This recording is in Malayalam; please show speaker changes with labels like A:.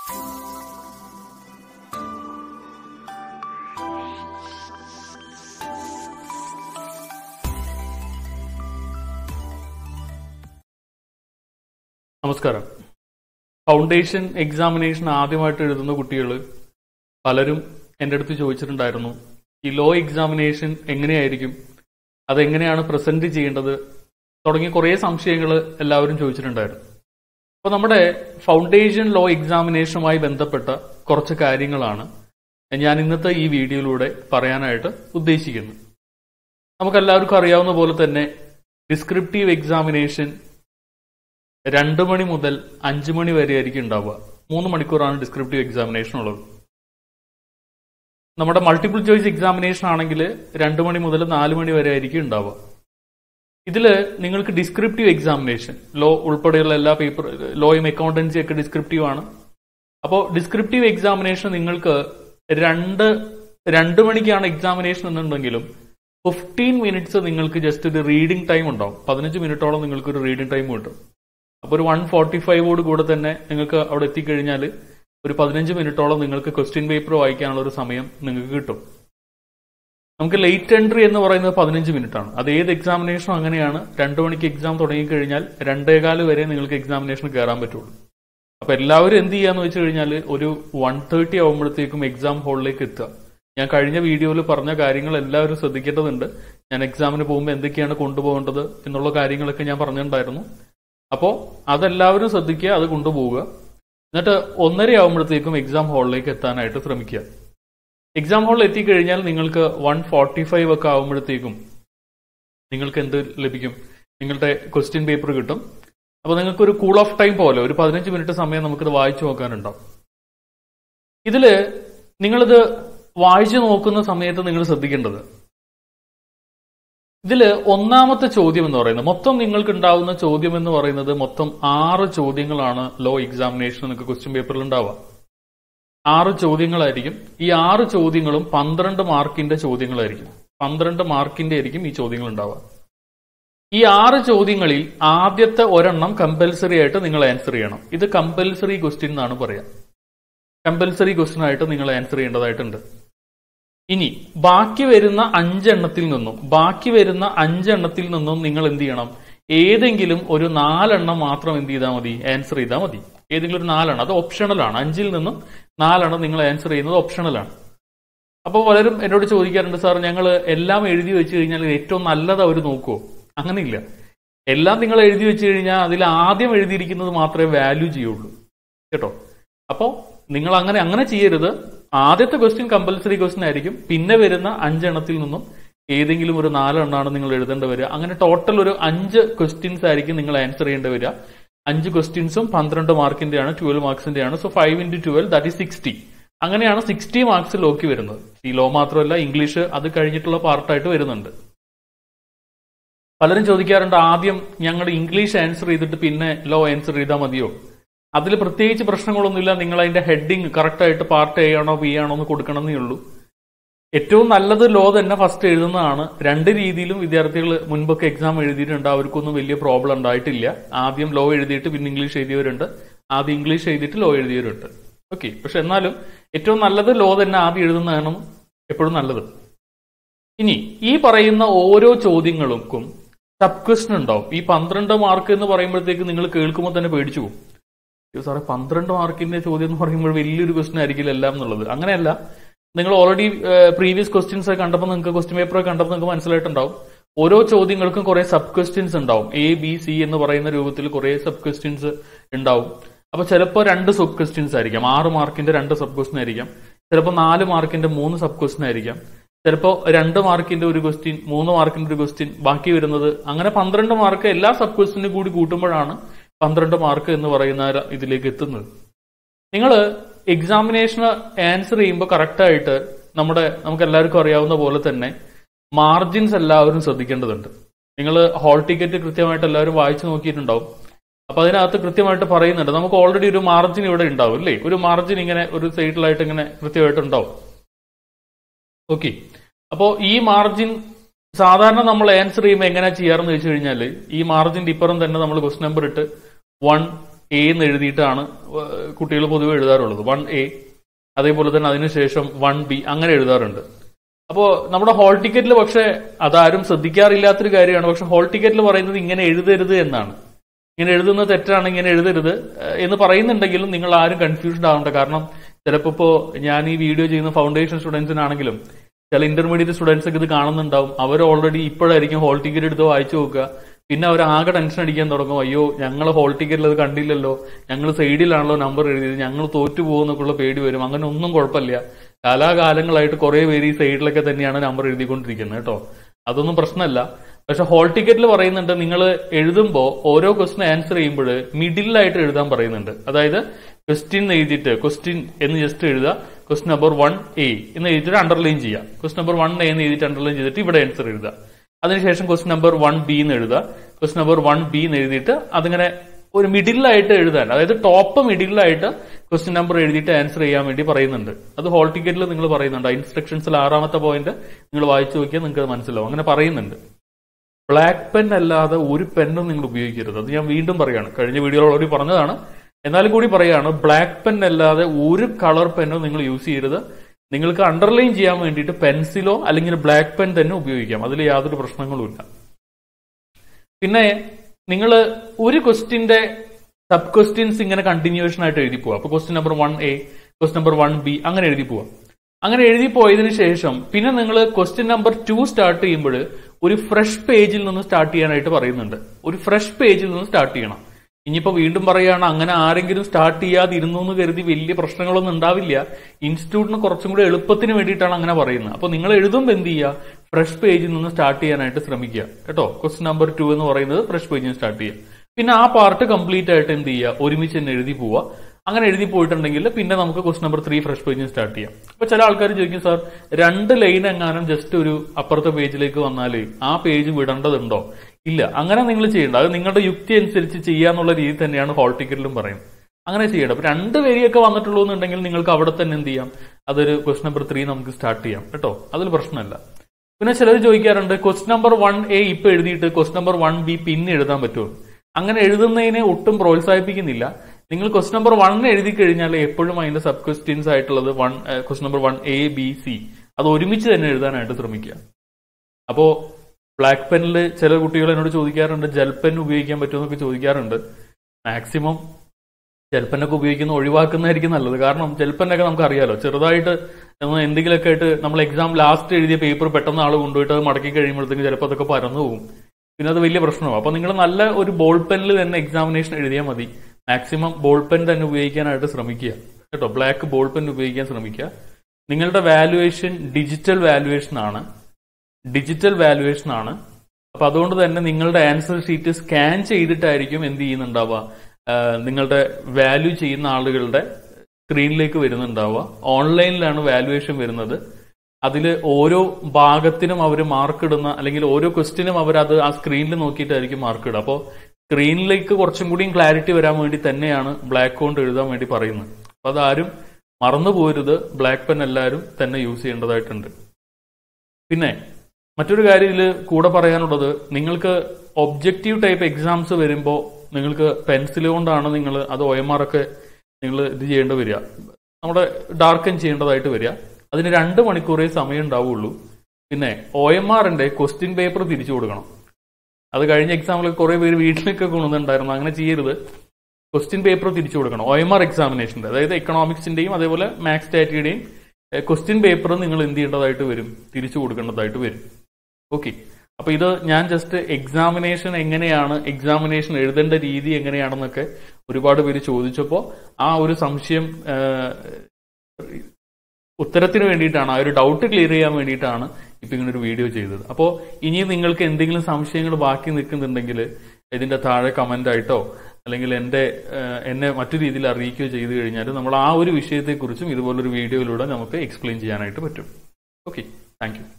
A: നമസ്കാരം ഫൗണ്ടേഷൻ എക്സാമിനേഷൻ ആദ്യമായിട്ട് എഴുതുന്ന കുട്ടികൾ പലരും എൻ്റെ അടുത്ത് ചോദിച്ചിട്ടുണ്ടായിരുന്നു ഈ ലോ എക്സാമിനേഷൻ എങ്ങനെയായിരിക്കും അതെങ്ങനെയാണ് പ്രസന്റ് ചെയ്യേണ്ടത് തുടങ്ങിയ കുറേ സംശയങ്ങൾ എല്ലാവരും ചോദിച്ചിട്ടുണ്ടായിരുന്നു അപ്പോൾ നമ്മുടെ ഫൗണ്ടേഷൻ ലോ എക്സാമിനേഷനുമായി ബന്ധപ്പെട്ട കുറച്ച് കാര്യങ്ങളാണ് ഞാൻ ഇന്നത്തെ ഈ വീഡിയോയിലൂടെ പറയാനായിട്ട് ഉദ്ദേശിക്കുന്നത് നമുക്കെല്ലാവർക്കും അറിയാവുന്ന പോലെ തന്നെ ഡിസ്ക്രിപ്റ്റീവ് എക്സാമിനേഷൻ രണ്ട് മണി മുതൽ അഞ്ച് മണി വരെ ആയിരിക്കും ഉണ്ടാവുക മൂന്ന് മണിക്കൂറാണ് ഡിസ്ക്രിപ്റ്റീവ് എക്സാമിനേഷൻ ഉള്ളത് നമ്മുടെ മൾട്ടിപ്പിൾ ചോയ്സ് എക്സാമിനേഷൻ ആണെങ്കിൽ രണ്ട് മണി മുതൽ നാല് മണി വരെ ആയിരിക്കും ഉണ്ടാവുക ഇതിൽ നിങ്ങൾക്ക് ഡിസ്ക്രിപ്റ്റീവ് എക്സാമിനേഷൻ ലോ ഉൾപ്പെടെയുള്ള എല്ലാ പേപ്പർ ലോയും അക്കൗണ്ടൻസി ഒക്കെ ഡിസ്ക്രിപ്റ്റീവ് ആണ് അപ്പോൾ ഡിസ്ക്രിപ്റ്റീവ് എക്സാമിനേഷൻ നിങ്ങൾക്ക് രണ്ട് രണ്ട് മണിക്കാണ് എക്സാമിനേഷൻ എന്നുണ്ടെങ്കിലും ഫിഫ്റ്റീൻ മിനിറ്റ്സ് നിങ്ങൾക്ക് ജസ്റ്റ് ഒരു റീഡിംഗ് ടൈം ഉണ്ടാവും പതിനഞ്ച് മിനിറ്റോളം നിങ്ങൾക്ക് ഒരു റീഡിംഗ് ടൈം കിട്ടും അപ്പോൾ ഒരു വൺ ഫോർട്ടി ഫൈവോട് കൂടെ തന്നെ നിങ്ങൾക്ക് അവിടെ എത്തിക്കഴിഞ്ഞാൽ ഒരു പതിനഞ്ച് മിനിറ്റോളം നിങ്ങൾക്ക് ക്വസ്റ്റ്യൻ പേപ്പർ വായിക്കാനുള്ള ഒരു സമയം നിങ്ങൾക്ക് കിട്ടും നമുക്ക് ലേറ്റ് എൻട്രി എന്ന് പറയുന്നത് പതിനഞ്ച് മിനിറ്റ് ആണ് അത് ഏത് എക്സാമിനേഷനും അങ്ങനെയാണ് രണ്ട് മണിക്ക് എക്സാം തുടങ്ങിക്കഴിഞ്ഞാൽ രണ്ടേകാല് വരെ നിങ്ങൾക്ക് എക്സാമിനേഷൻ കയറാൻ പറ്റുള്ളൂ അപ്പൊ എല്ലാവരും എന്ത് ചെയ്യാന്ന് വെച്ച് കഴിഞ്ഞാൽ ഒരു വൺ തേർട്ടി ആകുമ്പോഴത്തേക്കും എക്സാം ഹാളിലേക്ക് എത്തുക ഞാൻ കഴിഞ്ഞ വീഡിയോയിൽ പറഞ്ഞ കാര്യങ്ങൾ എല്ലാവരും ശ്രദ്ധിക്കേണ്ടതുണ്ട് ഞാൻ എക്സാമിന് പോകുമ്പോൾ എന്തൊക്കെയാണ് കൊണ്ടുപോകേണ്ടത് എന്നുള്ള കാര്യങ്ങളൊക്കെ ഞാൻ പറഞ്ഞിട്ടുണ്ടായിരുന്നു അപ്പോൾ അതെല്ലാവരും ശ്രദ്ധിക്കുക അത് കൊണ്ടുപോവുക എന്നിട്ട് ഒന്നര ആകുമ്പോഴത്തേക്കും എക്സാം ഹാളിലേക്ക് എത്താനായിട്ട് ശ്രമിക്കുക എക്സാം ഹാളിൽ എത്തിക്കഴിഞ്ഞാൽ നിങ്ങൾക്ക് വൺ ഫോർട്ടി ഫൈവ് ഒക്കെ ആകുമ്പോഴത്തേക്കും നിങ്ങൾക്ക് എന്ത് ലഭിക്കും നിങ്ങളുടെ ക്വസ്റ്റ്യൻ പേപ്പർ കിട്ടും അപ്പോൾ നിങ്ങൾക്ക് ഒരു കൂൾ ഓഫ് ടൈം പോലെ ഒരു പതിനഞ്ച് മിനിറ്റ് സമയം നമുക്കിത് വായിച്ചു നോക്കാനുണ്ടാവും ഇതില് നിങ്ങളിത് വായിച്ചു നോക്കുന്ന സമയത്ത് നിങ്ങൾ ശ്രദ്ധിക്കേണ്ടത് ഇതില് ഒന്നാമത്തെ ചോദ്യം എന്ന് പറയുന്നത് മൊത്തം നിങ്ങൾക്ക് ഉണ്ടാവുന്ന ചോദ്യം എന്ന് പറയുന്നത് മൊത്തം ആറ് ചോദ്യങ്ങളാണ് ലോ എക്സാമിനേഷൻ നിങ്ങൾക്ക് ക്വസ്റ്റ്യൻ പേപ്പറിൽ ഉണ്ടാവുക ആറ് ചോദ്യങ്ങളായിരിക്കും ഈ ആറ് ചോദ്യങ്ങളും പന്ത്രണ്ട് മാർക്കിന്റെ ചോദ്യങ്ങളായിരിക്കും പന്ത്രണ്ട് മാർക്കിന്റെ ആയിരിക്കും ഈ ചോദ്യങ്ങൾ ഉണ്ടാവുക ഈ ആറ് ചോദ്യങ്ങളിൽ ആദ്യത്തെ ഒരെണ്ണം കമ്പൽസറി ആയിട്ട് നിങ്ങൾ ആൻസർ ചെയ്യണം ഇത് കമ്പൽസറി ക്വസ്റ്റ്യൻ എന്നാണ് പറയാം കമ്പൽസറി ക്വസ്റ്റ്യൻ ആയിട്ട് നിങ്ങൾ ആൻസർ ചെയ്യേണ്ടതായിട്ടുണ്ട് ഇനി ബാക്കി വരുന്ന അഞ്ചെണ്ണത്തിൽ നിന്നും ബാക്കി വരുന്ന അഞ്ചെണ്ണത്തിൽ നിന്നും നിങ്ങൾ എന്ത് ചെയ്യണം ഏതെങ്കിലും ഒരു നാലെണ്ണം മാത്രം എന്ത് ചെയ്താൽ മതി ആൻസർ ചെയ്താൽ മതി ഏതെങ്കിലും ഒരു നാലെണ്ണം അത് ഓപ്ഷണലാണ് അഞ്ചിൽ നിന്നും നാലെണ്ണം നിങ്ങൾ ആൻസർ ചെയ്യുന്നത് ഓപ്ഷണലാണ് അപ്പോൾ പലരും എന്നോട് ചോദിക്കാറുണ്ട് സാർ ഞങ്ങൾ എല്ലാം എഴുതി വെച്ച് കഴിഞ്ഞാൽ ഏറ്റവും നല്ലത് അവർ നോക്കുമോ അങ്ങനെയില്ല എല്ലാം നിങ്ങൾ എഴുതി വെച്ച് കഴിഞ്ഞാൽ അതിൽ ആദ്യം എഴുതിയിരിക്കുന്നത് മാത്രമേ വാല്യൂ ചെയ്യുള്ളൂ കേട്ടോ അപ്പോൾ നിങ്ങൾ അങ്ങനെ അങ്ങനെ ചെയ്യരുത് ആദ്യത്തെ ക്വസ്റ്റ്യൻ കമ്പൽസറി ക്വസ്റ്റ്യൻ ആയിരിക്കും പിന്നെ വരുന്ന അഞ്ചെണ്ണത്തിൽ നിന്നും ഏതെങ്കിലും ഒരു നാലെണ്ണമാണ് നിങ്ങൾ എഴുതേണ്ടി വരിക അങ്ങനെ ടോട്ടൽ ഒരു അഞ്ച് ക്വസ്റ്റ്യൻസ് ആയിരിക്കും നിങ്ങൾ ആൻസർ ചെയ്യേണ്ടി വരിക അഞ്ച് ക്വസ്റ്റ്യൻസും പന്ത്രണ്ട് മാർക്കിന്റെയാണ് ട്വൽവ് മാർക്സിന്റെയാണ് so five into twelve that is sixty അങ്ങനെയാണ് സിക്സ്റ്റി മാർക്സ് ലോക്ക് വരുന്നത് ഈ ലോ മാത്രമല്ല ഇംഗ്ലീഷ് അത് കഴിഞ്ഞിട്ടുള്ള പാർട്ടായിട്ട് വരുന്നുണ്ട് പലരും ചോദിക്കാറുണ്ട് ആദ്യം ഞങ്ങൾ ഇംഗ്ലീഷ് ആൻസർ ചെയ്തിട്ട് പിന്നെ ലോ ആൻസർ ചെയ്താൽ മതിയോ അതിൽ പ്രത്യേകിച്ച് പ്രശ്നങ്ങളൊന്നുമില്ല നിങ്ങൾ അതിന്റെ ഹെഡിങ് കറക്റ്റ് ആയിട്ട് പാർട്ട് എ ആണോ ബി ആണോ എന്ന് കൊടുക്കണമെന്നേ ഉള്ളൂ ഏറ്റവും നല്ലത് ലോ തന്നെ ഫസ്റ്റ് എഴുതുന്നതാണ് രണ്ട് രീതിയിലും വിദ്യാർത്ഥികൾ മുൻപൊക്കെ എക്സാം എഴുതിയിട്ടുണ്ട് അവർക്കൊന്നും വലിയ പ്രോബ്ലം ഉണ്ടായിട്ടില്ല ആദ്യം ലോ എഴുതിയിട്ട് പിന്നെ ഇംഗ്ലീഷ് എഴുതിയവരുണ്ട് ആദ്യം ഇംഗ്ലീഷ് എഴുതിയിട്ട് ലോ എഴുതിയവരുണ്ട് ഓക്കെ പക്ഷെ എന്നാലും ഏറ്റവും നല്ലത് ലോ തന്നെ ആദ്യം എഴുതുന്നതാണ് എപ്പോഴും നല്ലത് ഇനി ഈ പറയുന്ന ഓരോ ചോദ്യങ്ങൾക്കും സബ് ക്വസ്റ്റൻ ഉണ്ടാവും ഈ പന്ത്രണ്ട് മാർക്ക് എന്ന് പറയുമ്പോഴത്തേക്ക് നിങ്ങൾ കേൾക്കുമ്പോൾ തന്നെ പേടിച്ചു പോകും അയ്യോ സാറേ പന്ത്രണ്ട് മാർക്കിന്റെ ചോദ്യം എന്ന് പറയുമ്പോൾ വലിയൊരു ക്വസ്റ്റൻ ആയിരിക്കില്ല എല്ലാം എന്നുള്ളത് അങ്ങനെയല്ല നിങ്ങൾ ഓൾറെഡി പ്രീവിയസ് ക്വസ്റ്റ്യൻസ് ഒക്കെ കണ്ടപ്പോൾ നിങ്ങൾക്ക് ക്വസ്റ്റ്യൻ പേപ്പർ കണ്ടപ്പോൾ നിങ്ങൾക്ക് മനസ്സിലായിട്ടുണ്ടാവും ഓരോ ചോദ്യങ്ങൾക്കും കുറെ സബ് ക്വസ്റ്റ്യൻസ് ഉണ്ടാവും എ ബി സി എന്ന് പറയുന്ന രൂപത്തിൽ കുറെ സബ് ക്വസ്റ്റ്യൻസ് ഉണ്ടാവും അപ്പൊ ചിലപ്പോൾ രണ്ട് സബ് ക്വസ്റ്റ്യൻസ് ആയിരിക്കാം ആറ് മാർക്കിന്റെ രണ്ട് സബ് ക്വസ്റ്റ്യൻ ആയിരിക്കാം ചിലപ്പോൾ നാല് മാർക്കിന്റെ മൂന്ന് സബ് ക്വസ്റ്റ്യൻ ആയിരിക്കാം ചിലപ്പോൾ രണ്ട് മാർക്കിന്റെ ഒരു ക്വസ്റ്റ്യൻ മൂന്ന് മാർക്കിന്റെ ഒരു ക്വസ്റ്റ്യൻ ബാക്കി വരുന്നത് അങ്ങനെ പന്ത്രണ്ട് മാർക്ക് എല്ലാ സബ് ക്വസ്റ്റ്യനും കൂടി കൂട്ടുമ്പോഴാണ് പന്ത്രണ്ട് മാർക്ക് എന്ന് പറയുന്ന ഇതിലേക്ക് എത്തുന്നത് നിങ്ങൾ എക്സാമിനേഷന് ആൻസർ ചെയ്യുമ്പോൾ കറക്റ്റായിട്ട് നമ്മുടെ നമുക്ക് എല്ലാവർക്കും അറിയാവുന്ന പോലെ തന്നെ മാർജിൻസ് എല്ലാവരും ശ്രദ്ധിക്കേണ്ടതുണ്ട് നിങ്ങൾ ഹാൾ ടിക്കറ്റ് കൃത്യമായിട്ട് എല്ലാവരും വായിച്ചു നോക്കിയിട്ടുണ്ടാവും അപ്പൊ അതിനകത്ത് കൃത്യമായിട്ട് പറയുന്നുണ്ട് നമുക്ക് ഓൾറെഡി ഒരു മാർജിൻ ഇവിടെ ഉണ്ടാവും അല്ലേ ഒരു മാർജിൻ ഇങ്ങനെ ഒരു സൈഡിലായിട്ട് ഇങ്ങനെ കൃത്യമായിട്ട് ഉണ്ടാവും ഓക്കെ അപ്പോ ഈ മാർജിൻ സാധാരണ നമ്മൾ ആൻസർ ചെയ്യുമ്പോൾ എങ്ങനെ ചെയ്യാറെന്ന് വെച്ച് കഴിഞ്ഞാൽ ഈ മാർജിന്റെ ഇപ്പുറം തന്നെ നമ്മൾ ക്വസ്റ്റ് നമ്പർ ഇട്ട് വൺ എ എന്ന് എഴുതിയിട്ടാണ് കുട്ടികൾ പൊതുവെ എഴുതാറുള്ളത് വൺ എ അതേപോലെ തന്നെ അതിനുശേഷം വൺ ബി അങ്ങനെ എഴുതാറുണ്ട് അപ്പോ നമ്മുടെ ഹോൾ ടിക്കറ്റിൽ പക്ഷെ അതാരും ശ്രദ്ധിക്കാറില്ലാത്തൊരു കാര്യമാണ് പക്ഷെ ഹോൾ ടിക്കറ്റിൽ പറയുന്നത് ഇങ്ങനെ എഴുതരുത് എന്നാണ് ഇങ്ങനെ എഴുതുന്നത് തെറ്റാണ് ഇങ്ങനെ എഴുതരുത് ഏഹ് എന്ന് പറയുന്നുണ്ടെങ്കിലും നിങ്ങൾ ആരും കൺഫ്യൂസ്ഡ് ആവണ്ട കാരണം ചിലപ്പോ ഇപ്പോ ഞാൻ ഈ വീഡിയോ ചെയ്യുന്ന ഫൗണ്ടേഷൻ സ്റ്റുഡൻസിനാണെങ്കിലും ചില ഇന്റർമീഡിയറ്റ് സ്റ്റുഡൻസ് ഒക്കെ ഇത് കാണുന്നുണ്ടാവും അവർ ഓൾറെഡി ഇപ്പോഴായിരിക്കും ഹോൾ ടിക്കറ്റ് എടുത്ത് വായിച്ചു നോക്കുക പിന്നെ അവർ ആകെ ടെൻഷൻ അടിക്കാൻ തുടങ്ങും അയ്യോ ഞങ്ങൾ ഹോൾ ടിക്കറ്റിൽ അത് കണ്ടില്ലല്ലോ ഞങ്ങൾ സൈഡിലാണല്ലോ നമ്പർ എഴുതിയത് ഞങ്ങൾ തോറ്റു പോകുന്നൊക്കെയുള്ള പേടി വരും അങ്ങനെ ഒന്നും കുഴപ്പമില്ല കാലാകാലങ്ങളായിട്ട് കുറെ പേര് ഈ സൈഡിലൊക്കെ തന്നെയാണ് നമ്പർ എഴുതിക്കൊണ്ടിരിക്കുന്നത് കേട്ടോ അതൊന്നും പ്രശ്നമല്ല പക്ഷെ ഹോൾ ടിക്കറ്റിൽ പറയുന്നുണ്ട് നിങ്ങൾ എഴുതുമ്പോൾ ഓരോ ക്വസ്റ്റിന് ആൻസർ ചെയ്യുമ്പോൾ മിഡിലായിട്ട് എഴുതാൻ പറയുന്നുണ്ട് അതായത് ക്വസ്റ്റ്യൻ എഴുതിയിട്ട് ക്വസ്റ്റ്യൻ എന്ന് ജസ്റ്റ് എഴുതുക ക്വസ്റ്റ്യൻ നമ്പർ വൺ എ എന്ന് എഴുതിയിട്ട് അണ്ടർലൈൻ ചെയ്യുക ക്വസ്റ്റ്യൻ നമ്പർ വൺ എ എന്ന് എഴുതിയിട്ട് അണ്ടർലൈൻ ചെയ്തിട്ട് ഇവിടെ ആൻസർ എഴുതുക അതിനുശേഷം ക്വസ്റ്റ്യൻ നമ്പർ വൺ ബി എന്ന് എഴുതുക ക്വസ്റ്റ്യൻ നമ്പർ വൺ ബി എന്ന് എഴുതിയിട്ട് അതിങ്ങനെ ഒരു മിഡിലായിട്ട് എഴുതാൻ അതായത് ടോപ്പ് മിഡിലായിട്ട് ക്വസ്റ്റ്യൻ നമ്പർ എഴുതിയിട്ട് ആൻസർ ചെയ്യാൻ വേണ്ടി പറയുന്നുണ്ട് അത് ഹോൾ ടിക്കറ്റിൽ നിങ്ങൾ പറയുന്നുണ്ട് ഇൻസ്ട്രക്ഷൻസിൽ ആറാമത്തെ പോയിന്റ് നിങ്ങൾ വായിച്ചു നോക്കിയാൽ നിങ്ങൾക്ക് അത് മനസ്സിലാവും അങ്ങനെ പറയുന്നുണ്ട് ബ്ലാക്ക് പെൻ അല്ലാതെ ഒരു പെന്നും നിങ്ങൾ ഉപയോഗിക്കരുത് അത് ഞാൻ വീണ്ടും പറയാണ് കഴിഞ്ഞ വീഡിയോയിൽ ഓൾറെഡി പറഞ്ഞതാണ് എന്നാലും കൂടി പറയാണ് ബ്ലാക്ക് പെൻ അല്ലാതെ ഒരു കളർ പെന്നും നിങ്ങൾ യൂസ് ചെയ്യരുത് നിങ്ങൾക്ക് അണ്ടർലൈൻ ചെയ്യാൻ വേണ്ടിയിട്ട് പെൻസിലോ അല്ലെങ്കിൽ ബ്ലാക്ക് പെൻ തന്നെ ഉപയോഗിക്കാം അതിൽ യാതൊരു പ്രശ്നങ്ങളുമില്ല പിന്നെ നിങ്ങൾ ഒരു ക്വസ്റ്റിന്റെ സബ് ക്വസ്റ്റ്യൻസ് ഇങ്ങനെ കണ്ടിന്യൂഷൻ ആയിട്ട് എഴുതി പോവാം അപ്പൊ question number one A question number one B അങ്ങനെ എഴുതി പോവാം അങ്ങനെ എഴുതി പോയതിനു ശേഷം പിന്നെ നിങ്ങൾ ക്വസ്റ്റ്യൻ നമ്പർ ടു സ്റ്റാർട്ട് ചെയ്യുമ്പോൾ ഒരു ഫ്രഷ് പേജിൽ നിന്ന് സ്റ്റാർട്ട് ചെയ്യാനായിട്ട് പറയുന്നുണ്ട് ഒരു ഫ്രഷ് പേജിൽ നിന്ന് സ്റ്റാർട്ട് ചെയ്യണം ഇനിയിപ്പോ വീണ്ടും പറയുകയാണ് അങ്ങനെ ആരെങ്കിലും സ്റ്റാർട്ട് ചെയ്യാതിരുന്നു എന്ന് കരുതി വലിയ പ്രശ്നങ്ങളൊന്നും ഉണ്ടാവില്ല ഇൻസ്റ്റിറ്റ്യൂട്ടിന് കുറച്ചും കൂടി എളുപ്പത്തിന് വേണ്ടിയിട്ടാണ് അങ്ങനെ പറയുന്നത് അപ്പൊ നിങ്ങൾ എഴുതുമ്പോൾ എന്ത് ചെയ്യുക ഫ്രഷ് പേജിൽ നിന്ന് സ്റ്റാർട്ട് ചെയ്യാനായിട്ട് ശ്രമിക്കുക കേട്ടോ ക്വസ്റ്റ്യൻ നമ്പർ ടു എന്ന് പറയുന്നത് ഫ്രഷ് പേജിൽ നിന്ന് സ്റ്റാർട്ട് ചെയ്യുക പിന്നെ ആ പാർട്ട് കംപ്ലീറ്റ് ആയിട്ട് എന്ത് ചെയ്യുക ഒരുമിച്ച് തന്നെ എഴുതി പോവുക അങ്ങനെ എഴുതി പോയിട്ടുണ്ടെങ്കിൽ പിന്നെ നമുക്ക് ക്വസ്റ്റ് നമ്പർ ത്രീ ഫ്രഷ് പേജിൽ സ്റ്റാർട്ട് ചെയ്യാം അപ്പൊ ചില ആൾക്കാർ ചോദിക്കും സാർ രണ്ട് ലൈൻ എങ്ങാനും ജസ്റ്റ് ഒരു അപ്പുറത്തെ പേജിലേക്ക് വന്നാൽ ആ പേജ് വിടേണ്ടതുണ്ടോ ഇല്ല അങ്ങനെ നിങ്ങൾ ചെയ്യേണ്ട അത് നിങ്ങളുടെ യുക്തി അനുസരിച്ച് ചെയ്യാന്നുള്ള രീതി തന്നെയാണ് ഹോൾ ടിക്കറ്റിലും പറയും അങ്ങനെ ചെയ്യണം അപ്പൊ രണ്ട് വരിയൊക്കെ വന്നിട്ടുള്ളൂ എന്നുണ്ടെങ്കിൽ നിങ്ങൾക്ക് അവിടെ തന്നെ എന്ത് ചെയ്യാം അതൊരു ക്വസ്റ്റ് നമ്പർ ത്രീ നമുക്ക് സ്റ്റാർട്ട് ചെയ്യാം കേട്ടോ അതിൽ പ്രശ്നമല്ല പിന്നെ ചിലർ ചോദിക്കാറുണ്ട് ക്വസ്റ്റ് നമ്പർ വൺ എ ഇപ്പൊ എഴുതിയിട്ട് ക്വസ്റ്റ് നമ്പർ വൺ ബി പിന്നെ എഴുതാൻ പറ്റുമോ അങ്ങനെ എഴുതുന്നതിനെ ഒട്ടും പ്രോത്സാഹിപ്പിക്കുന്നില്ല നിങ്ങൾ ക്വസ്റ്റ് നമ്പർ വൺ എഴുതി കഴിഞ്ഞാൽ എപ്പോഴും അതിന്റെ സബ് ക്വസ്റ്റ്യൻസ് ആയിട്ടുള്ളത് one question number one A B C അത് ഒരുമിച്ച് തന്നെ എഴുതാനായിട്ട് ശ്രമിക്കുക അപ്പോ ബ്ലാക്ക് പെനിൽ ചില കുട്ടികൾ എന്നോട് ചോദിക്കാറുണ്ട് ജെൽ പെൻ ഉപയോഗിക്കാൻ പറ്റുമെന്നൊക്കെ ചോദിക്കാറുണ്ട് മാക്സിമം ജെൽപ്പനൊക്കെ ഉപയോഗിക്കുന്ന ഒഴിവാക്കുന്നതായിരിക്കും നല്ലത് കാരണം ജെൽപ്പനൊക്കെ നമുക്ക് അറിയാലോ ചെറുതായിട്ട് ഒന്ന് എന്തെങ്കിലുമൊക്കെ ആയിട്ട് നമ്മൾ എക്സാം ലാസ്റ്റ് എഴുതിയ പേപ്പർ പെട്ടെന്ന് ആൾ കൊണ്ടുപോയിട്ട് അത് മടക്കി കഴിയുമ്പോഴത്തേക്ക് ചിലപ്പോൾ അതൊക്കെ പരന്നു പോകും പിന്നെ അത് വലിയ പ്രശ്നമാവും അപ്പൊ നിങ്ങൾ നല്ല ഒരു ബോൾ പെനിൽ തന്നെ എക്സാമിനേഷൻ എഴുതിയാൽ മതി മാക്സിമം ബോൾ പെൻ തന്നെ ഉപയോഗിക്കാനായിട്ട് ശ്രമിക്കുക കേട്ടോ ബ്ലാക്ക് ബോൾ പെൻ ഉപയോഗിക്കാൻ ശ്രമിക്കുക നിങ്ങളുടെ വാലുവേഷൻ ഡിജിറ്റൽ വാലുവേഷൻ ആണ് ഡിജിറ്റൽ വാലുവേഷൻ ആണ് അപ്പൊ അതുകൊണ്ട് തന്നെ നിങ്ങളുടെ ആൻസർ ഷീറ്റ് സ്കാൻ ചെയ്തിട്ടായിരിക്കും എന്ത് ചെയ്യുന്നുണ്ടാവുക നിങ്ങളുടെ വാല്യൂ ചെയ്യുന്ന ആളുകളുടെ സ്ക്രീനിലേക്ക് വരുന്നുണ്ടാവുക ഓൺലൈനിലാണ് വാലുവേഷൻ വരുന്നത് അതിൽ ഓരോ ഭാഗത്തിനും അവർ മാർക്ക് ഇടുന്ന അല്ലെങ്കിൽ ഓരോ ക്വസ്റ്റിനും അവർ അത് ആ സ്ക്രീനിൽ നോക്കിയിട്ടായിരിക്കും മാർക്ക് ഇടുക അപ്പോൾ സ്ക്രീനിലേക്ക് കുറച്ചും കൂടിയും ക്ലാരിറ്റി വരാൻ വേണ്ടി തന്നെയാണ് ബ്ലാക്ക് കൊണ്ട് എഴുതാൻ വേണ്ടി പറയുന്നത് അപ്പൊ അതാരും മറന്നു പോരുത് ബ്ലാക്ക് പെൻ എല്ലാവരും തന്നെ യൂസ് ചെയ്യേണ്ടതായിട്ടുണ്ട് പിന്നെ മറ്റൊരു കാര്യം ഇതിൽ കൂടെ പറയാനുള്ളത് നിങ്ങൾക്ക് ഒബ്ജക്റ്റീവ് ടൈപ്പ് എക്സാംസ് വരുമ്പോൾ നിങ്ങൾക്ക് പെൻസിൽ കൊണ്ടാണ് നിങ്ങൾ അത് ഒ എം ആർ ഒക്കെ നിങ്ങൾ ഇത് ചെയ്യേണ്ടി വരിക നമ്മുടെ ഡാർക്കൻ ചെയ്യേണ്ടതായിട്ട് വരിക അതിന് രണ്ട് മണിക്കൂറേ സമയം ഉണ്ടാവുള്ളൂ പിന്നെ ഒ എം ആറിന്റെ ക്വസ്റ്റ്യൻ പേപ്പർ തിരിച്ചു കൊടുക്കണം അത് കഴിഞ്ഞ എക്സാമിൽ കുറെ പേര് വീട്ടിലൊക്കെ കൊണ്ടുവന്നിട്ടുണ്ടായിരുന്നു അങ്ങനെ ചെയ്യരുത് ക്വസ്റ്റ്യൻ പേപ്പർ തിരിച്ചു കൊടുക്കണം ഒ എം ആർ എക്സാമിനേഷന്റെ അതായത് എക്കണോമിക്സിന്റെയും അതേപോലെ മാത്സ് ഡാറ്റയുടെയും ക്വസ്റ്റ്യൻ പേപ്പർ നിങ്ങൾ എന്ത് ചെയ്യേണ്ടതായിട്ട് വരും തിരിച്ചു കൊടുക്കേണ്ടതായിട്ട് വരും ഓക്കെ അപ്പൊ ഇത് ഞാൻ ജസ്റ്റ് എക്സാമിനേഷൻ എങ്ങനെയാണ് എക്സാമിനേഷൻ എഴുതേണ്ട രീതി എങ്ങനെയാണെന്നൊക്കെ ഒരുപാട് പേര് ചോദിച്ചപ്പോൾ ആ ഒരു സംശയം ഉത്തരത്തിന് വേണ്ടിയിട്ടാണ് ആ ഒരു ഡൗട്ട് ക്ലിയർ ചെയ്യാൻ വേണ്ടിയിട്ടാണ് ഇപ്പൊ ഇങ്ങനെ ഒരു വീഡിയോ ചെയ്തത് അപ്പോൾ ഇനി നിങ്ങൾക്ക് എന്തെങ്കിലും സംശയങ്ങൾ ബാക്കി നിൽക്കുന്നുണ്ടെങ്കിൽ ഇതിന്റെ താഴെ കമന്റ് ആയിട്ടോ അല്ലെങ്കിൽ എന്റെ എന്നെ മറ്റു രീതിയിൽ അറിയിക്കുകയോ ചെയ്തു കഴിഞ്ഞാൽ നമ്മൾ ആ ഒരു വിഷയത്തെക്കുറിച്ചും ഇതുപോലൊരു വീഡിയോയിലൂടെ നമുക്ക് എക്സ്പ്ലെയിൻ ചെയ്യാനായിട്ട് പറ്റും ഓക്കെ താങ്ക്